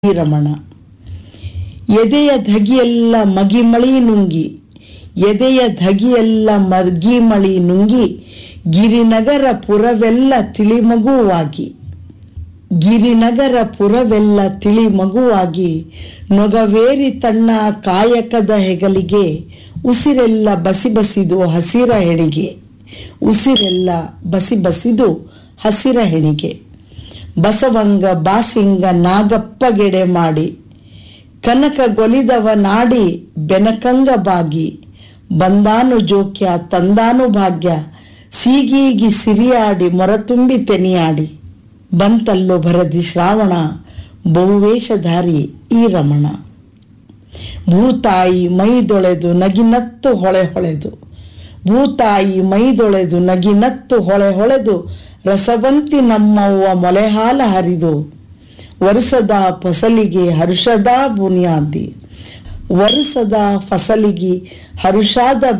ರಮಣ ಎದೆಯ ಧಗಿಯೆಲ್ಲ ಮಗಿಮಳಿ ನುಂಗಿ ಎದೆಯ ಧಗಿಯೆಲ್ಲ ಮರ್ಗಿಮಳಿ ನುಂಗಿ ಗಿರಿನಗರ ಪುರವೆಲ್ಲ ತಿಳಿಮಗುವಾಗಿ ಗಿರಿನಗರ ಪುರವೆಲ್ಲ ತಿಳಿ ಮಗುವಾಗಿ ನೊಗವೇರಿ ತನ್ನ ಕಾಯಕದ ಹೆಗಲಿಗೆ ಉಸಿರೆಲ್ಲ ಬಸಿ ಬಸಿದು ಹಸಿರ ಹೆಣಿಗೆ ಉಸಿರೆಲ್ಲ ಬಸಿ ಬಸಿದು ಹಸಿರ ಹೆಣಿಗೆ ಬಸವಂಗ ಬಾಸಿಂಗ ನಾಗಪ್ಪಗೆಡೆ ಮಾಡಿ ಕನಕ ಗೊಲಿದವ ನಾಡಿ ಬೆನಕಂಗ ಬಾಗಿ ಬಂದಾನು ಜೋಕ್ಯ ತಂದಾನು ಭಾಗ್ಯ ಸೀಗೀಗಿ ಸಿರಿಯಾಡಿ ಮೊರತುಂಬಿ ತೆನಿಯಾಡಿ ಬಂತಲ್ಲೋ ಭರದಿ ಶ್ರಾವಣ ಬಹುವೇಷಧಾರಿ ಈ ರಮಣ ಭೂತಾಯಿ ಮೈದೊಳೆದು ನಗಿನತ್ತು ಹೊಳೆ ಹೊಳೆದು ಭೂತಾಯಿ ಮೈದೊಳೆದು ನಗಿನತ್ತು ಹೊಳೆ ಹೊಳೆದು ರಸವಂತಿ ನಮ್ಮವ್ವ ಮೊಲೆಹಾಲ ಹರಿದು ವರುಸದ ಫಸಲಿಗೆ ಹರುಷದ ಬುನಿಯಾದಿ ವರುಸದ ಫಸಲಿಗೆ ಹರುಷಾದ